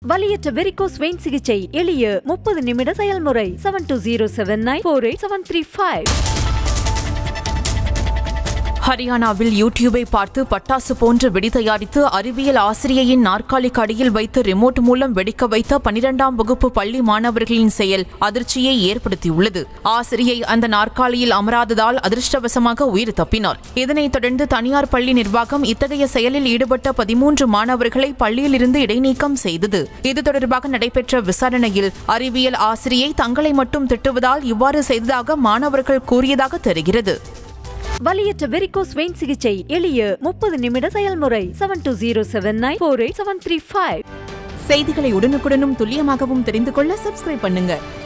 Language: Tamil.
வலியற்ற வெரிகோஸ் வெயின் சிகிச்சை எளிய முப்பது நிமிட செயல்முறை seven two zero seven nine four eight seven three five ஹரியானாவில் யூடியூபை பார்த்து பட்டாசு போன்ற வெடி தயாரித்து அறிவியல் ஆசிரியையின் நாற்காலிக்கு அடியில் வைத்து ரிமோட் மூலம் வெடிக்க வைத்த பனிரெண்டாம் வகுப்பு பள்ளி மாணவர்களின் செயல் அதிர்ச்சியை ஏற்படுத்தியுள்ளது ஆசிரியை அந்த நாற்காலியில் அமராததால் அதிர்ஷ்டவசமாக உயிர் தப்பினார் இதனைத் தொடர்ந்து தனியார் பள்ளி நிர்வாகம் இத்தகைய செயலில் ஈடுபட்ட பதிமூன்று மாணவர்களை பள்ளியிலிருந்து இடைநீக்கம் செய்தது இது தொடர்பாக நடைபெற்ற விசாரணையில் அறிவியல் ஆசிரியை தங்களை மட்டும் திட்டுவதால் இவ்வாறு செய்ததாக மாணவர்கள் கூறியதாக தெரிகிறது வலியற்ற வெரிகோஸ் வெயின் சிகிச்சை எளிய முப்பது நிமிட செயல்முறை seven two zero seven nine four eight seven three five செய்திகளை உடனுக்குடனும் துல்லியமாகவும் தெரிந்து கொள்ள சப்ஸ்கிரைப் பண்ணுங்க